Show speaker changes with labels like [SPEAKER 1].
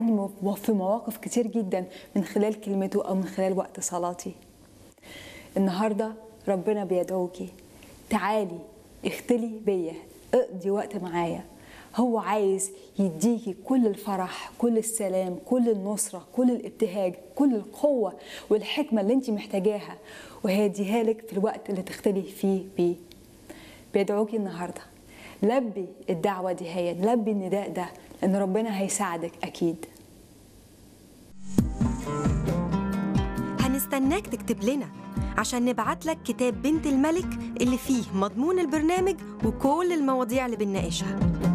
[SPEAKER 1] في مواقف كتير جدا من خلال كلمته أو من خلال وقت صلاتي النهاردة ربنا بيدعوكي تعالي اختلي بيا اقضي وقت معايا هو عايز يديكي كل الفرح كل السلام كل النصرة كل الابتهاج كل القوة والحكمة اللي انت محتاجاها وهيديها لك في الوقت اللي تختلي فيه بيه بيدعوكي النهاردة لبي الدعوة دي هي لبي النداء ده لأن ربنا هيساعدك أكيد
[SPEAKER 2] هنستناك تكتب لنا عشان نبعت لك كتاب بنت الملك اللي فيه مضمون البرنامج وكل المواضيع اللي بنناقشها